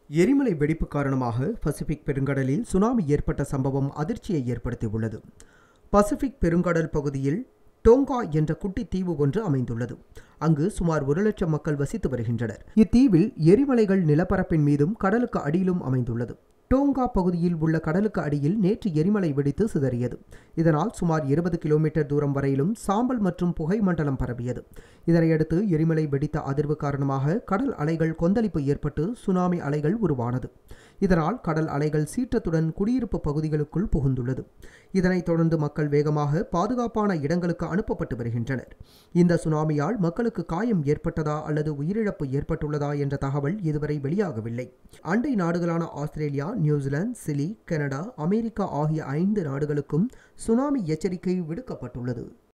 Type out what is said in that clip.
எரிமலை வெடிப்பு காரணமாக பசிபிக் பெருங்கடலில் சுனாமி ஏற்பட்ட சம்பவம் அதிர்ச்சியை ஏற்படுத்தியுள்ளது பசிபிக் பெருங்கடல் பகுதியில் டோங்கா என்ற குட்டி தீவு ஒன்று அமைந்துள்ளது அங்கு சுமார் ஒரு லட்சம் மக்கள் வசித்து வருகின்றனர் இத்தீவில் எரிமலைகள் நிலப்பரப்பின் மீதும் கடலுக்கு அடியிலும் அமைந்துள்ளது டோங்கா பகுதியில் உள்ள கடலுக்கு அடியில் நேற்று எரிமலை வெடித்து சிதறியது இதனால் சுமார் இருபது கிலோமீட்டர் தூரம் வரையிலும் சாம்பல் மற்றும் புகை மண்டலம் பரவியது இதனையடுத்து எரிமலை வெடித்த அதிர்வு காரணமாக கடல் அலைகள் கொந்தளிப்பு ஏற்பட்டு சுனாமி அலைகள் உருவானது இதனால் கடல் அலைகள் சீற்றத்துடன் குடியிருப்பு பகுதிகளுக்குள் புகுந்துள்ளது இதனைத் தொடர்ந்து மக்கள் வேகமாக பாதுகாப்பான இடங்களுக்கு அனுப்பப்பட்டு வருகின்றனர் இந்த சுனாமியால் மக்களுக்கு காயம் ஏற்பட்டதா அல்லது உயிரிழப்பு ஏற்பட்டுள்ளதா என்ற தகவல் இதுவரை வெளியாகவில்லை அண்டை நாடுகளான Australia New Zealand Chile Canada America ஆகிய ஐந்து நாடுகளுக்கும் சுனாமி எச்சரிக்கை விடுக்கப்பட்டுள்ளது